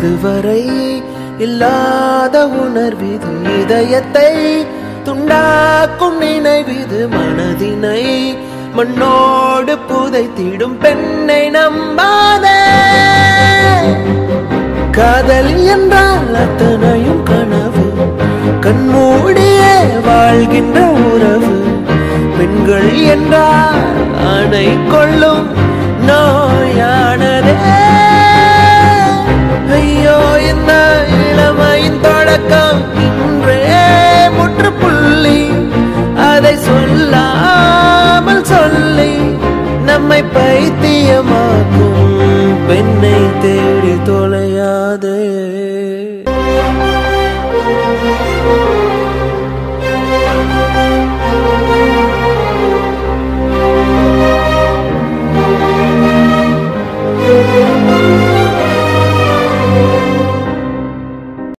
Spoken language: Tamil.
இதுவரை இல்லாத உணர்விது இதயத்தை துண்டாக்கும் நினைவிது மனதினை மண்ணோடு புதைத்திடும் பெண்ணை நம்பாதே காதல் என்றால் அத்தனையும் கனவு கண்மூடியே வாழ்கின்ற உறவு பெண்கள் என்றால் அணை கொள்ளும் நோயானதே ஐயோ இந்த இளமையின் தொடக்கம் இன்றே முற்றுப்புள்ளி அதை சொல்லாமல் சொல்லி நம்மை பைத்தியமாக்கும் பெண்ணை